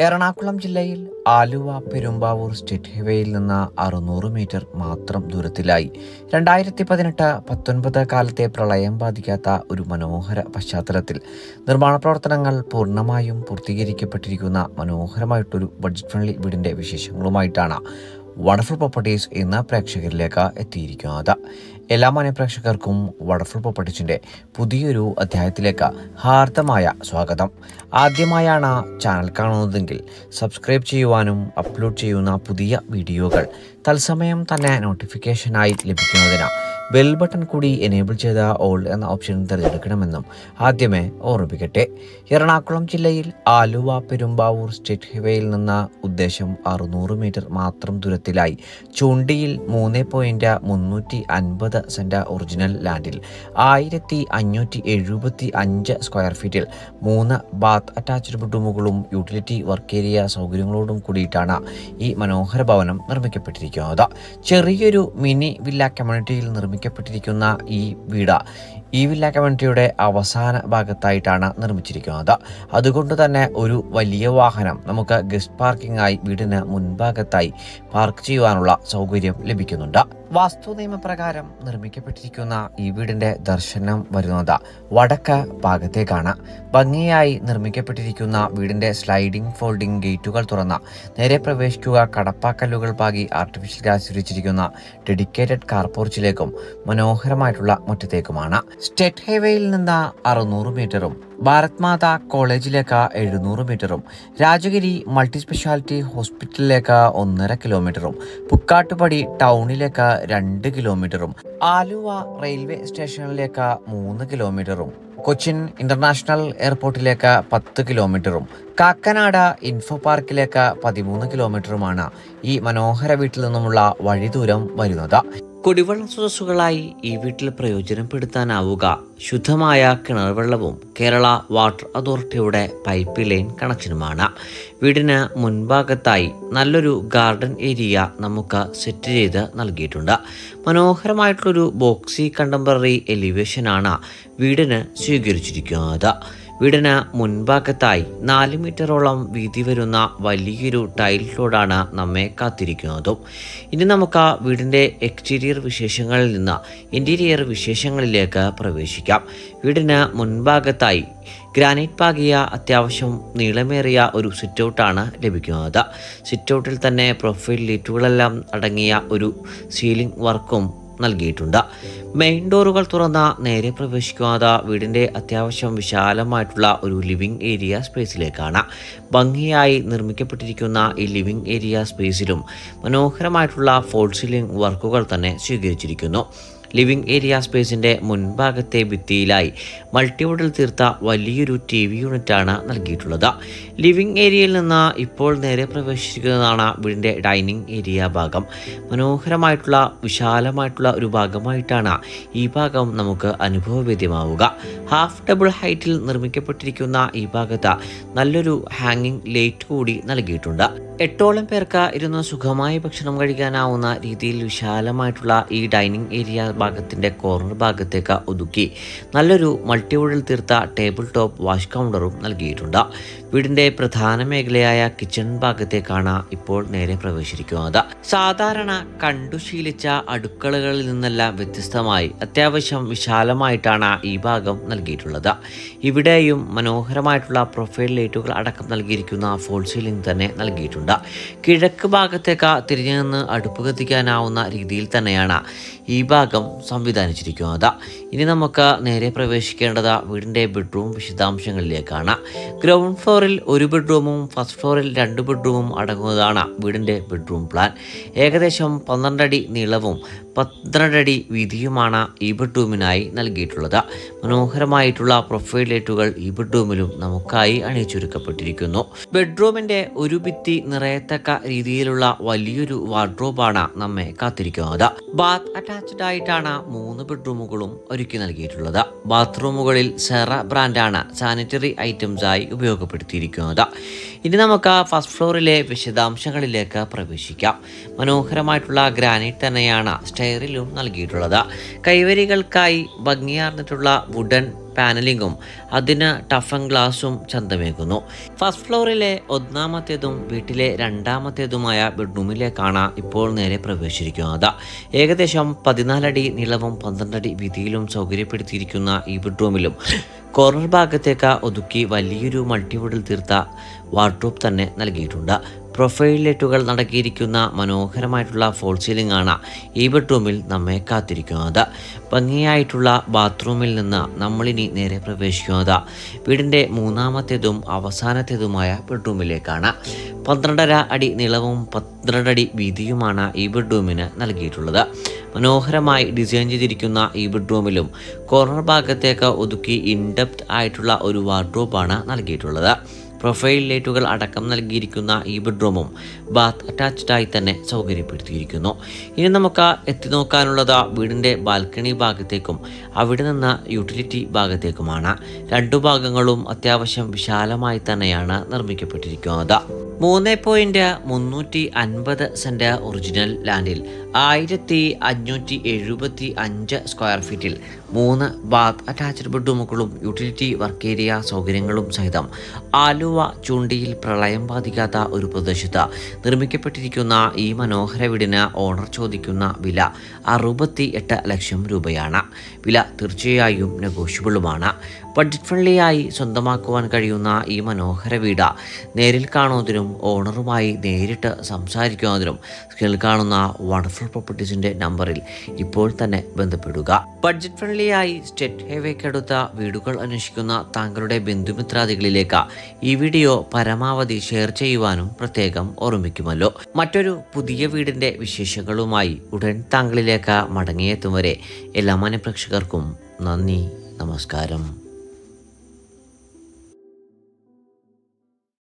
എറണാകുളം ജില്ലയിൽ ആലുവ പെരുമ്പാവൂർ സ്റ്റേറ്റ് ഹൈവേയിൽ നിന്ന് അറുന്നൂറ് മീറ്റർ മാത്രം ദൂരത്തിലായി രണ്ടായിരത്തി പതിനെട്ട് പത്തൊൻപത് കാലത്തെ പ്രളയം ബാധിക്കാത്ത ഒരു മനോഹര പശ്ചാത്തലത്തിൽ നിർമ്മാണ പ്രവർത്തനങ്ങൾ പൂർണ്ണമായും പൂർത്തീകരിക്കപ്പെട്ടിരിക്കുന്ന മനോഹരമായിട്ടൊരു ബഡ്ജറ്റ് ഫ്രണ്ട്ലി വീടിന്റെ വിശേഷങ്ങളുമായിട്ടാണ് വണ്ടർഫുൾ പ്രോപ്പർട്ടീസ് ഇന്ന് പ്രേക്ഷകരിലേക്ക് എത്തിയിരിക്കുന്നത് എല്ലാ മാന്യ പ്രേക്ഷകർക്കും വണ്ടർഫുൾ പ്രോപ്പർട്ടീസിന്റെ പുതിയൊരു അധ്യായത്തിലേക്ക് ഹാർദമായ സ്വാഗതം ആദ്യമായാണ് ചാനൽ കാണുന്നതെങ്കിൽ സബ്സ്ക്രൈബ് ചെയ്യുവാനും അപ്ലോഡ് ചെയ്യുന്ന പുതിയ വീഡിയോകൾ തത്സമയം തന്നെ നോട്ടിഫിക്കേഷനായി ലഭിക്കുന്നതിന് ബെൽ ബട്ടൺ കൂടി എനേബിൾ ചെയ്ത ഓൾ എന്ന ഓപ്ഷൻ തിരഞ്ഞെടുക്കണമെന്നും ആദ്യമേ ഓർമ്മിപ്പിക്കട്ടെ എറണാകുളം ജില്ലയിൽ ആലുവ പെരുമ്പാവൂർ സ്റ്റേറ്റ് ഹൈവേയിൽ നിന്ന് ഉദ്ദേശം അറുന്നൂറ് മീറ്റർ മാത്രം ദൂരത്തിലായി ചൂണ്ടിയിൽ മൂന്ന് പോയിന്റ് മുന്നൂറ്റി അൻപത് സെന്റ് ഒറിജിനൽ ലാൻഡിൽ ആയിരത്തി അഞ്ഞൂറ്റി എഴുപത്തി അഞ്ച് സ്ക്വയർ ഫീറ്റിൽ മൂന്ന് ബാത്ത് അറ്റാച്ച്ഡ് ബെഡ്റൂമുകളും യൂട്ടിലിറ്റി വർക്ക് ഏരിയ സൗകര്യങ്ങളോടും കൂടിയിട്ടാണ് ഈ മനോഹര ഭവനം നിർമ്മിക്കപ്പെട്ടിരിക്കുന്നത് ചെറിയൊരു മിനി വില്ല കമ്മ്യൂണിറ്റിയിൽ നിർമ്മിക്കപ്പെട്ടിരിക്കുന്ന ഈ വീട് ഈ വില്ല കമ്മ്യൂണിറ്റിയുടെ അവസാന ഭാഗത്തായിട്ടാണ് നിർമ്മിച്ചിരിക്കുന്നത് അതുകൊണ്ട് തന്നെ ഒരു വലിയ വാഹനം നമുക്ക് ഗസ്റ്റ് പാർക്കിംഗ് ആയി വീടിന് മുൻഭാഗത്തായി പാർക്ക് ചെയ്യുവാനുള്ള സൗകര്യം ലഭിക്കുന്നുണ്ട് വാസ്തു നിയമപ്രകാരം നിർമ്മിക്കപ്പെട്ടിരിക്കുന്ന ഈ വീടിന്റെ ദർശനം വരുന്നത് വടക്ക് ഭാഗത്തേക്കാണ് ഭംഗിയായി നിർമ്മിക്കപ്പെട്ടിരിക്കുന്ന വീടിന്റെ സ്ലൈഡിംഗ് ഫോൾഡിംഗ് ഗേറ്റുകൾ തുറന്ന നേരെ പ്രവേശിക്കുക കടപ്പാക്കല്ലുകൾ പാകി ആർട്ടിഫിഷ്യൽ ഗ്രാസ് വിരിച്ചിരിക്കുന്ന ഡെഡിക്കേറ്റഡ് കാർ പോർച്ചിലേക്കും മനോഹരമായിട്ടുള്ള മുറ്റത്തേക്കുമാണ് സ്റ്റേറ്റ് ഹൈവേയിൽ നിന്ന് അറുന്നൂറ് മീറ്ററും ഭാരത് മാതാ കോളേജിലേക്ക് എഴുന്നൂറ് മീറ്ററും രാജഗിരി മൾട്ടി സ്പെഷ്യാലിറ്റി ഹോസ്പിറ്റലിലേക്ക് ഒന്നര കിലോമീറ്ററും പുക്കാട്ടുപടി ടൗണിലേക്ക് രണ്ട് കിലോമീറ്ററും ആലുവ റെയിൽവേ സ്റ്റേഷനിലേക്ക് മൂന്ന് കിലോമീറ്ററും കൊച്ചിൻ ഇന്റർനാഷണൽ എയർപോർട്ടിലേക്ക് പത്ത് കിലോമീറ്ററും കാക്കനാട് ഇൻഫോ പാർക്കിലേക്ക് പതിമൂന്ന് കിലോമീറ്ററുമാണ് ഈ മനോഹര വീട്ടിൽ നിന്നുമുള്ള വഴിദൂരം വരുന്നത് കുടിവെള്ള സ്രോതസ്സുകളായി ഈ വീട്ടിൽ പ്രയോജനപ്പെടുത്താനാവുക ശുദ്ധമായ കിണർ വെള്ളവും കേരള വാട്ടർ അതോറിറ്റിയുടെ പൈപ്പ് ലൈൻ കണക്ഷനുമാണ് വീടിന് മുൻഭാഗത്തായി നല്ലൊരു ഗാർഡൻ ഏരിയ നമുക്ക് സെറ്റ് ചെയ്ത് നൽകിയിട്ടുണ്ട് മനോഹരമായിട്ടുള്ളൊരു ബോക്സി കണ്ടംപററി എലിവേഷനാണ് വീടിന് സ്വീകരിച്ചിരിക്കുന്നത് വീടിന് മുൻഭാഗത്തായി നാല് മീറ്ററോളം വീതി വരുന്ന വലിയൊരു ടൈൽ റോഡാണ് നമ്മെ കാത്തിരിക്കുന്നതും ഇനി നമുക്ക് വീടിൻ്റെ എക്സ്റ്റീരിയർ വിശേഷങ്ങളിൽ നിന്ന് ഇൻറ്റീരിയർ വിശേഷങ്ങളിലേക്ക് പ്രവേശിക്കാം വീടിന് മുൻഭാഗത്തായി ഗ്രാനൈറ്റ് പാകിയ അത്യാവശ്യം നീളമേറിയ ഒരു സിറ്റൗട്ടാണ് ലഭിക്കുന്നത് സിറ്റൗട്ടിൽ തന്നെ പ്രൊഫൈൽ ലൈറ്റുകളെല്ലാം അടങ്ങിയ ഒരു സീലിംഗ് വർക്കും നൽകിയിട്ടുണ്ട് മെയിൻ ഡോറുകൾ തുറന്ന നേരെ പ്രവേശിക്കാതെ വീടിൻ്റെ അത്യാവശ്യം വിശാലമായിട്ടുള്ള ഒരു ലിവിംഗ് ഏരിയ സ്പേസിലേക്കാണ് ഭംഗിയായി നിർമ്മിക്കപ്പെട്ടിരിക്കുന്ന ഈ ലിവിംഗ് ഏരിയ സ്പേസിലും മനോഹരമായിട്ടുള്ള ഫോൾ സീലിംഗ് വർക്കുകൾ തന്നെ സ്വീകരിച്ചിരിക്കുന്നു ലിവിംഗ് ഏരിയ സ്പേസിൻ്റെ മുൻഭാഗത്തെ ഭിത്തിയിലായി മൾട്ടിവുഡിൽ തീർത്ത വലിയൊരു ടി വി യൂണിറ്റാണ് നൽകിയിട്ടുള്ളത് ലിവിംഗ് ഏരിയയിൽ നിന്ന് ഇപ്പോൾ നേരെ പ്രവേശിക്കുന്നതാണ് വീടിൻ്റെ ഡൈനിങ് ഏരിയ ഭാഗം മനോഹരമായിട്ടുള്ള വിശാലമായിട്ടുള്ള ഒരു ഭാഗമായിട്ടാണ് ഈ ഭാഗം നമുക്ക് അനുഭവവേദ്യമാവുക ഹാഫ് ഡബിൾ ഹൈറ്റിൽ നിർമ്മിക്കപ്പെട്ടിരിക്കുന്ന ഈ ഭാഗത്ത് നല്ലൊരു ഹാങ്ങിങ് ലൈറ്റ് കൂടി നൽകിയിട്ടുണ്ട് എട്ടോളം പേർക്ക് ഇരുന്ന് സുഖമായി ഭക്ഷണം കഴിക്കാനാവുന്ന രീതിയിൽ വിശാലമായിട്ടുള്ള ഈ ഡൈനിങ് ഏരിയ ഭാഗത്തിൻ്റെ കോർണർ ഭാഗത്തേക്ക് ഒതുക്കി നല്ലൊരു മൾട്ടിവുഡിൽ തീർത്ത ടേബിൾ ടോപ്പ് വാഷ് കൗണ്ടറും നൽകിയിട്ടുണ്ട് വീടിൻ്റെ പ്രധാന മേഖലയായ കിച്ചൺ ഭാഗത്തേക്കാണ് ഇപ്പോൾ നേരെ പ്രവേശിക്കുന്നത് സാധാരണ കണ്ടു ശീലിച്ച അടുക്കളകളിൽ നിന്നെല്ലാം വ്യത്യസ്തമായി അത്യാവശ്യം വിശാലമായിട്ടാണ് ഈ ഭാഗം നൽകിയിട്ടുള്ളത് ഇവിടെയും മനോഹരമായിട്ടുള്ള പ്രൊഫൈൽ ലൈറ്റുകൾ അടക്കം നൽകിയിരിക്കുന്ന ഫോൾ സീലിംഗ് തന്നെ നൽകിയിട്ടുണ്ട് കിഴക്ക് ഭാഗത്തേക്ക് തിരിഞ്ഞു നിന്ന് അടുപ്പ് കത്തിക്കാനാവുന്ന രീതിയിൽ തന്നെയാണ് ഈ ഭാഗം സംവിധാനിച്ചിരിക്കുന്നത് ഇനി നമുക്ക് നേരെ പ്രവേശിക്കേണ്ടത് വീടിൻ്റെ ബെഡ്റൂം വിശദാംശങ്ങളിലേക്കാണ് ഗ്രൗണ്ട് ഫ്ലോറിൽ ഒരു ബെഡ്റൂമും ഫസ്റ്റ് ഫ്ലോറിൽ രണ്ട് ബെഡ്റൂമും അടങ്ങുന്നതാണ് വീടിൻ്റെ ബെഡ്റൂം പ്ലാൻ ഏകദേശം പന്ത്രണ്ടടി നീളവും പന്ത്രണ്ടടി വീതിയുമാണ് ഈ ബെഡ്റൂമിനായി നൽകിയിട്ടുള്ളത് മനോഹരമായിട്ടുള്ള പ്രൊഫൈൽ ലൈറ്റുകൾ ഈ ബെഡ്റൂമിലും നമുക്കായി അണിയിച്ചൊരുക്കപ്പെട്ടിരിക്കുന്നു ബെഡ്റൂമിന്റെ ഒരു ഭിത്തി നിറയത്തക്ക രീതിയിലുള്ള വലിയൊരു വാർഡ്രോബാണ് നമ്മെ കാത്തിരിക്കുന്നത് ബാത്ത് അറ്റാച്ച്ഡ് ആയിട്ടാണ് മൂന്ന് ബെഡ്റൂമുകളും ഒരുക്കി നൽകിയിട്ടുള്ളത് ബാത്റൂമുകളിൽ സെറ ബ്രാൻഡാണ് സാനിറ്ററി ഐറ്റംസ് ആയി ഉപയോഗപ്പെടുത്തിയിരിക്കുന്നത് ഇനി നമുക്ക് ഫസ്റ്റ് ഫ്ലോറിലെ വിശദാംശങ്ങളിലേക്ക് പ്രവേശിക്കാം മനോഹരമായിട്ടുള്ള ഗ്രാനൈറ്റ് തന്നെയാണ് സ്റ്റൈൽ സ്റ്റെയറിലും നൽകിയിട്ടുള്ളത് കൈവരികൾക്കായി ഭംഗിയാർന്നിട്ടുള്ള വുഡൻ പാനലിങ്ങും അതിന് ടഫൻ ഗ്ലാസും ചന്തമേകുന്നു ഫസ്റ്റ് ഫ്ലോറിലെ ഒന്നാമത്തേതും വീട്ടിലെ രണ്ടാമത്തേതുമായ ബെഡ്റൂമിലേക്കാണ് ഇപ്പോൾ നേരെ പ്രവേശിച്ചിരിക്കുന്നത് ഏകദേശം പതിനാലടി നീളവും പന്ത്രണ്ടടി വീതിയിലും സൗകര്യപ്പെടുത്തിയിരിക്കുന്ന ഈ ബെഡ്റൂമിലും കോർണർ ഭാഗത്തേക്ക് ഒതുക്കി വലിയൊരു മൾട്ടിവുഡിൽ തീർത്ത വാർഡ്രോബ് തന്നെ നൽകിയിട്ടുണ്ട് പ്രൊഫൈൽ ലൈറ്റുകൾ നടക്കിയിരിക്കുന്ന മനോഹരമായിട്ടുള്ള ഫോൾ സീലിംഗ് ആണ് ഈ ബെഡ്റൂമിൽ നമ്മെ കാത്തിരിക്കുന്നത് ഭംഗിയായിട്ടുള്ള ബാത്റൂമിൽ നിന്ന് നമ്മളിനി നേരെ പ്രവേശിക്കുന്നത് വീടിൻ്റെ മൂന്നാമത്തേതും അവസാനത്തേതുമായ ബെഡ്റൂമിലേക്കാണ് പന്ത്രണ്ടര അടി നീളവും പന്ത്രണ്ടടി വീതിയുമാണ് ഈ ബെഡ്റൂമിന് നൽകിയിട്ടുള്ളത് മനോഹരമായി ഡിസൈൻ ചെയ്തിരിക്കുന്ന ഈ ബെഡ്റൂമിലും കോർണർ ഭാഗത്തേക്ക് ഒതുക്കി ഇൻഡെപ്ത് ആയിട്ടുള്ള ഒരു വാർഡ്രോബാണ് നൽകിയിട്ടുള്ളത് പ്രൊഫൈൽ ലൈറ്റുകൾ അടക്കം നൽകിയിരിക്കുന്ന ഈ ബെഡ്റൂമും ബാത്ത് അറ്റാച്ച്ഡ് ആയി തന്നെ സൗകര്യപ്പെടുത്തിയിരിക്കുന്നു ഇനി നമുക്ക് എത്തി നോക്കാനുള്ളത് വീടിൻ്റെ ബാൽക്കണി ഭാഗത്തേക്കും അവിടെ നിന്ന് യൂട്ടിലിറ്റി ഭാഗത്തേക്കുമാണ് രണ്ടു ഭാഗങ്ങളും അത്യാവശ്യം വിശാലമായി തന്നെയാണ് നിർമ്മിക്കപ്പെട്ടിരിക്കുന്നത് മൂന്ന് പോയിന്റ് മുന്നൂറ്റി അൻപത് സെന്റ് ഒറിജിനൽ ലാൻഡിൽ ആയിരത്തി അഞ്ഞൂറ്റി എഴുപത്തി അഞ്ച് സ്ക്വയർ ഫീറ്റിൽ മൂന്ന് ബാത്ത് അറ്റാച്ച്ഡ് ബെഡ്റൂമുകളും യൂട്ടിലിറ്റി വർക്ക് ഏരിയ സൗകര്യങ്ങളും സഹിതം ആലുവ ചൂണ്ടിയിൽ പ്രളയം ബാധിക്കാത്ത ഒരു പ്രദേശത്ത് നിർമ്മിക്കപ്പെട്ടിരിക്കുന്ന ഈ മനോഹര വീടിന് ഓണർ ചോദിക്കുന്ന വില അറുപത്തി എട്ട് ലക്ഷം രൂപയാണ് വില തീർച്ചയായും നെഗോഷ്യബിളുമാണ് ബഡ്ജറ്റ് ഫ്രണ്ട്ലിയായി സ്വന്തമാക്കുവാൻ കഴിയുന്ന ഈ മനോഹര വീട് നേരിൽ കാണുന്നതിനും ഓണറുമായി നേരിട്ട് സംസാരിക്കുന്നതിനും സ്ക്രീനിൽ കാണുന്ന വണ്ടർഫുൾ പ്രോപ്പർട്ടീസിന്റെ നമ്പറിൽ ഇപ്പോൾ തന്നെ ബന്ധപ്പെടുക ബഡ്ജറ്റ് ഫ്രണ്ട്ലിയായി സ്റ്റേറ്റ് ഹൈവേക്കടുത്ത വീടുകൾ അന്വേഷിക്കുന്ന താങ്കളുടെ ബന്ധുമിത്രാദികളിലേക്ക് ഈ വീഡിയോ പരമാവധി ഷെയർ ചെയ്യുവാനും പ്രത്യേകം ഓർമ്മിക്കുമല്ലോ മറ്റൊരു പുതിയ വീടിന്റെ വിശേഷങ്ങളുമായി ഉടൻ താങ്കളിലേക്ക് മടങ്ങിയെത്തും വരെ എല്ലാ മനഃപ്രേക്ഷകർക്കും നന്ദി നമസ്കാരം